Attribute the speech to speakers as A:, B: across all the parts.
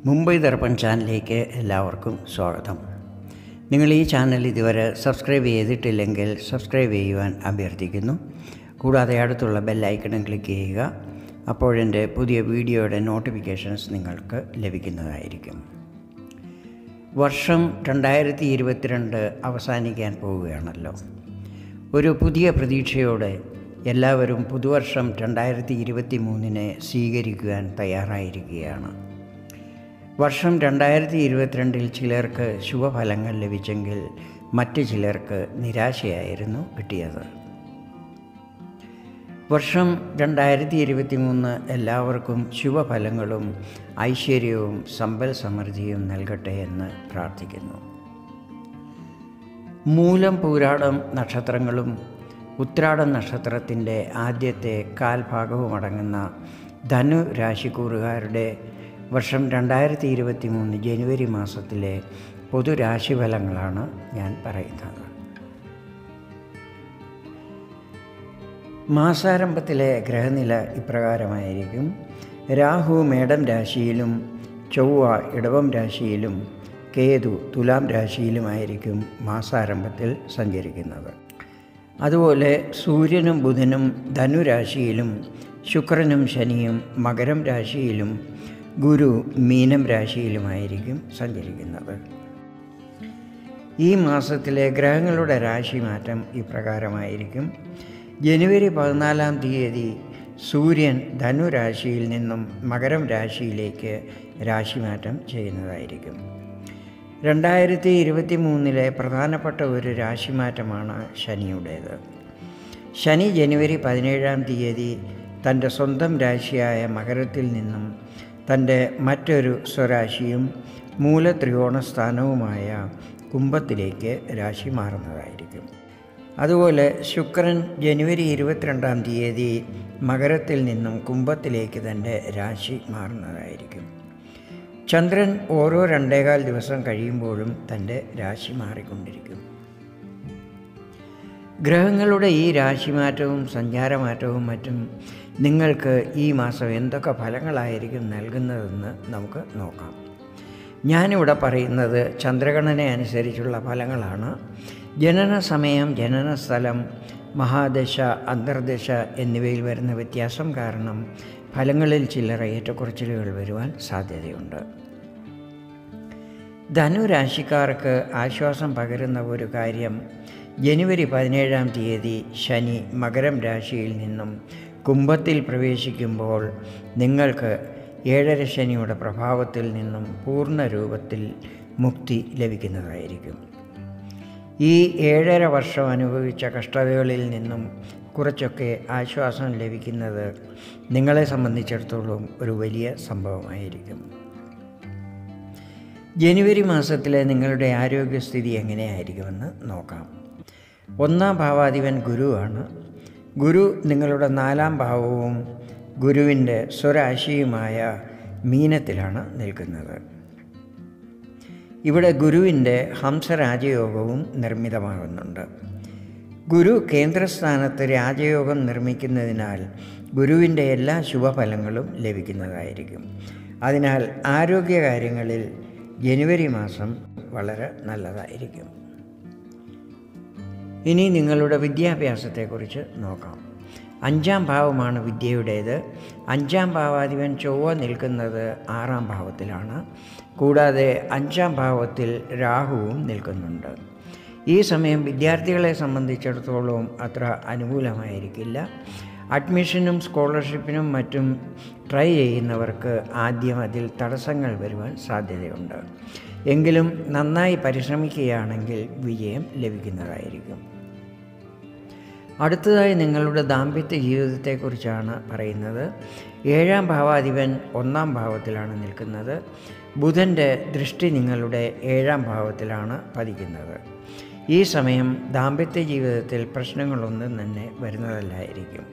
A: മുംബൈ ദർപ്പൺ ചാനലിലേക്ക് എല്ലാവർക്കും സ്വാഗതം നിങ്ങൾ ഈ ചാനൽ ഇതുവരെ സബ്സ്ക്രൈബ് ചെയ്തിട്ടില്ലെങ്കിൽ സബ്സ്ക്രൈബ് ചെയ്യുവാൻ അഭ്യർത്ഥിക്കുന്നു കൂടാതെ അടുത്തുള്ള ബെല്ലൈക്കണും ക്ലിക്ക് ചെയ്യുക അപ്പോഴെൻ്റെ പുതിയ വീഡിയോയുടെ നോട്ടിഫിക്കേഷൻസ് നിങ്ങൾക്ക് ലഭിക്കുന്നതായിരിക്കും വർഷം രണ്ടായിരത്തി ഇരുപത്തിരണ്ട് അവസാനിക്കാൻ പോവുകയാണല്ലോ ഒരു പുതിയ പ്രതീക്ഷയോടെ എല്ലാവരും പുതുവർഷം രണ്ടായിരത്തി ഇരുപത്തി മൂന്നിനെ സ്വീകരിക്കുവാൻ തയ്യാറായിരിക്കുകയാണ് വർഷം രണ്ടായിരത്തി ഇരുപത്തിരണ്ടിൽ ചിലർക്ക് ശുഭഫലങ്ങൾ ലഭിച്ചെങ്കിൽ മറ്റ് ചിലർക്ക് നിരാശയായിരുന്നു കിട്ടിയത് വർഷം രണ്ടായിരത്തി ഇരുപത്തി മൂന്ന് എല്ലാവർക്കും ശുഭഫലങ്ങളും ഐശ്വര്യവും സമ്പൽ സമൃദ്ധിയും നൽകട്ടെ എന്ന് പ്രാർത്ഥിക്കുന്നു മൂലം പൂരാടം നക്ഷത്രങ്ങളും ഉത്രാടം നക്ഷത്രത്തിൻ്റെ ആദ്യത്തെ കാൽഭാഗവും അടങ്ങുന്ന ധനു രാശിക്കൂറുകാരുടെ വർഷം രണ്ടായിരത്തി ഇരുപത്തി മൂന്ന് ജനുവരി മാസത്തിലെ പൊതുരാശിഫലങ്ങളാണ് ഞാൻ പറയുന്നത് മാസാരംഭത്തിലെ ഗ്രഹനില ഇപ്രകാരമായിരിക്കും രാഹു മേടം രാശിയിലും ചൊവ്വ ഇടവം രാശിയിലും കേതു തുലാം രാശിയിലുമായിരിക്കും മാസാരംഭത്തിൽ സഞ്ചരിക്കുന്നത് അതുപോലെ സൂര്യനും ബുധനും ധനുരാശിയിലും ശുക്രനും ശനിയും മകരം രാശിയിലും ഗുരു മീനം രാശിയിലുമായിരിക്കും സഞ്ചരിക്കുന്നത് ഈ മാസത്തിലെ ഗ്രഹങ്ങളുടെ രാശിമാറ്റം ഇപ്രകാരമായിരിക്കും ജനുവരി പതിനാലാം തീയതി സൂര്യൻ ധനുരാശിയിൽ നിന്നും മകരം രാശിയിലേക്ക് രാശിമാറ്റം ചെയ്യുന്നതായിരിക്കും രണ്ടായിരത്തി ഇരുപത്തി മൂന്നിലെ പ്രധാനപ്പെട്ട ഒരു രാശിമാറ്റമാണ് ശനിയുടേത് ശനി ജനുവരി പതിനേഴാം തീയതി തൻ്റെ സ്വന്തം രാശിയായ മകരത്തിൽ നിന്നും തൻ്റെ മറ്റൊരു സ്വരാശിയും മൂലത്രികോണ സ്ഥാനവുമായ കുംഭത്തിലേക്ക് രാശി മാറുന്നതായിരിക്കും അതുപോലെ ശുക്രൻ ജനുവരി ഇരുപത്തിരണ്ടാം തീയതി മകരത്തിൽ നിന്നും കുംഭത്തിലേക്ക് തൻ്റെ രാശി മാറുന്നതായിരിക്കും ചന്ദ്രൻ ഓരോ രണ്ടേകാൽ ദിവസം കഴിയുമ്പോഴും തൻ്റെ രാശി മാറിക്കൊണ്ടിരിക്കും ഗ്രഹങ്ങളുടെ ഈ രാശിമാറ്റവും സഞ്ചാരമാറ്റവും മറ്റും നിങ്ങൾക്ക് ഈ മാസം എന്തൊക്കെ ഫലങ്ങളായിരിക്കും നൽകുന്നതെന്ന് നമുക്ക് നോക്കാം ഞാനിവിടെ പറയുന്നത് ചന്ദ്രഗണന അനുസരിച്ചുള്ള ഫലങ്ങളാണ് ജനന സമയം ജനന സ്ഥലം മഹാദശ അന്തർദശ എന്നിവയിൽ വരുന്ന വ്യത്യാസം കാരണം ഫലങ്ങളിൽ ചില്ലറ ഏറ്റക്കുറച്ചിലുകൾ വരുവാൻ സാധ്യതയുണ്ട് ധനുരാശിക്കാർക്ക് ആശ്വാസം പകരുന്ന ഒരു കാര്യം ജനുവരി പതിനേഴാം തീയതി ശനി മകരം രാശിയിൽ നിന്നും കുംഭത്തിൽ പ്രവേശിക്കുമ്പോൾ നിങ്ങൾക്ക് ഏഴര ശനിയുടെ പ്രഭാവത്തിൽ നിന്നും പൂർണ്ണ രൂപത്തിൽ മുക്തി ലഭിക്കുന്നതായിരിക്കും ഈ ഏഴര വർഷം അനുഭവിച്ച കഷ്ടതകളിൽ നിന്നും കുറച്ചൊക്കെ ആശ്വാസം ലഭിക്കുന്നത് നിങ്ങളെ സംബന്ധിച്ചിടത്തോളം ഒരു വലിയ സംഭവമായിരിക്കും ജനുവരി മാസത്തിലെ നിങ്ങളുടെ ആരോഗ്യസ്ഥിതി എങ്ങനെയായിരിക്കുമെന്ന് നോക്കാം ഒന്നാം ഭാവാധിപൻ ഗുരുവാണ് ഗുരു നിങ്ങളുടെ നാലാം ഭാവവും ഗുരുവിൻ്റെ സ്വരാശിയുമായ മീനത്തിലാണ് നിൽക്കുന്നത് ഇവിടെ ഗുരുവിൻ്റെ ഹംസരാജയോഗവും നിർമ്മിതമാകുന്നുണ്ട് ഗുരു കേന്ദ്രസ്ഥാനത്ത് രാജയോഗം നിർമ്മിക്കുന്നതിനാൽ ഗുരുവിൻ്റെ എല്ലാ ശുഭഫലങ്ങളും ലഭിക്കുന്നതായിരിക്കും അതിനാൽ ആരോഗ്യകാര്യങ്ങളിൽ ജനുവരി മാസം വളരെ നല്ലതായിരിക്കും ഇനി നിങ്ങളുടെ വിദ്യാഭ്യാസത്തെക്കുറിച്ച് നോക്കാം അഞ്ചാം ഭാവമാണ് വിദ്യയുടേത് അഞ്ചാം ഭാവാധിപൻ ചൊവ്വ നിൽക്കുന്നത് ആറാം ഭാവത്തിലാണ് കൂടാതെ അഞ്ചാം ഭാവത്തിൽ രാഹുവും നിൽക്കുന്നുണ്ട് ഈ സമയം വിദ്യാർത്ഥികളെ സംബന്ധിച്ചിടത്തോളം അത്ര അനുകൂലമായിരിക്കില്ല അഡ്മിഷനും സ്കോളർഷിപ്പിനും മറ്റും ട്രൈ ചെയ്യുന്നവർക്ക് ആദ്യം അതിൽ തടസ്സങ്ങൾ വരുവാൻ സാധ്യതയുണ്ട് എങ്കിലും നന്നായി പരിശ്രമിക്കുകയാണെങ്കിൽ വിജയം ലഭിക്കുന്നതായിരിക്കും അടുത്തതായി നിങ്ങളുടെ ദാമ്പത്യ ജീവിതത്തെക്കുറിച്ചാണ് പറയുന്നത് ഏഴാം ഭാവാധിപൻ ഒന്നാം ഭാവത്തിലാണ് നിൽക്കുന്നത് ബുധൻ്റെ ദൃഷ്ടി നിങ്ങളുടെ ഏഴാം ഭാവത്തിലാണ് പതിക്കുന്നത് ഈ സമയം ദാമ്പത്യ ജീവിതത്തിൽ പ്രശ്നങ്ങളൊന്നും തന്നെ വരുന്നതല്ലായിരിക്കും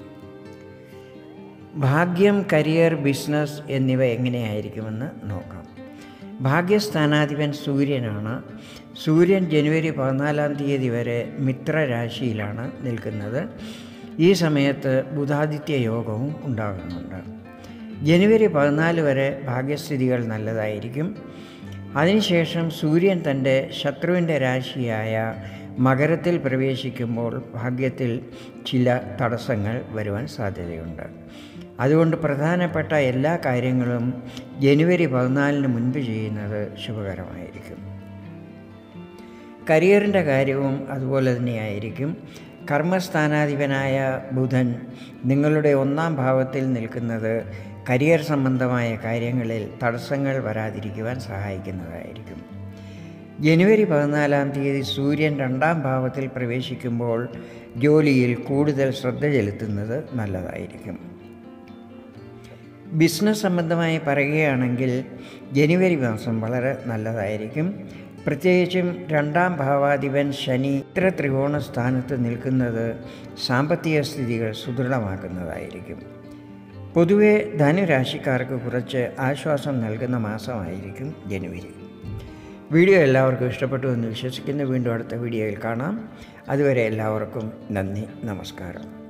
A: ഭാഗ്യം കരിയർ ബിസിനസ് എന്നിവ എങ്ങനെയായിരിക്കുമെന്ന് നോക്കാം ഭാഗ്യസ്ഥാനാധിപൻ സൂര്യനാണ് സൂര്യൻ ജനുവരി പതിനാലാം തീയതി വരെ മിത്രരാശിയിലാണ് നിൽക്കുന്നത് ഈ സമയത്ത് ബുധാദിത്യ യോഗവും ഉണ്ടാകുന്നുണ്ട് ജനുവരി പതിനാല് വരെ ഭാഗ്യസ്ഥിതികൾ നല്ലതായിരിക്കും അതിനുശേഷം സൂര്യൻ തൻ്റെ ശത്രുവിൻ്റെ രാശിയായ മകരത്തിൽ പ്രവേശിക്കുമ്പോൾ ഭാഗ്യത്തിൽ ചില തടസ്സങ്ങൾ വരുവാൻ സാധ്യതയുണ്ട് അതുകൊണ്ട് പ്രധാനപ്പെട്ട എല്ലാ കാര്യങ്ങളും ജനുവരി പതിനാലിന് മുൻപ് ചെയ്യുന്നത് ശുഭകരമായിരിക്കും കരിയറിൻ്റെ കാര്യവും അതുപോലെ തന്നെയായിരിക്കും കർമ്മസ്ഥാനാധിപനായ ബുധൻ നിങ്ങളുടെ ഒന്നാം ഭാവത്തിൽ നിൽക്കുന്നത് കരിയർ സംബന്ധമായ കാര്യങ്ങളിൽ തടസ്സങ്ങൾ വരാതിരിക്കുവാൻ സഹായിക്കുന്നതായിരിക്കും ജനുവരി പതിനാലാം തീയതി സൂര്യൻ രണ്ടാം ഭാവത്തിൽ പ്രവേശിക്കുമ്പോൾ ജോലിയിൽ കൂടുതൽ ശ്രദ്ധ ചെലുത്തുന്നത് നല്ലതായിരിക്കും ബിസിനസ് സംബന്ധമായി പറയുകയാണെങ്കിൽ ജനുവരി മാസം വളരെ നല്ലതായിരിക്കും പ്രത്യേകിച്ചും രണ്ടാം ഭാവാധിപൻ ശനി ഇത്ര ത്രികോണ സ്ഥാനത്ത് നിൽക്കുന്നത് സാമ്പത്തിക സ്ഥിതികൾ സുദൃഢമാക്കുന്നതായിരിക്കും പൊതുവെ ധനുരാശിക്കാർക്ക് കുറച്ച് ആശ്വാസം നൽകുന്ന മാസമായിരിക്കും ജനുവരി വീഡിയോ എല്ലാവർക്കും ഇഷ്ടപ്പെട്ടു എന്ന് വിശ്വസിക്കുന്നു വീണ്ടും അടുത്ത വീഡിയോയിൽ കാണാം അതുവരെ എല്ലാവർക്കും നന്ദി നമസ്കാരം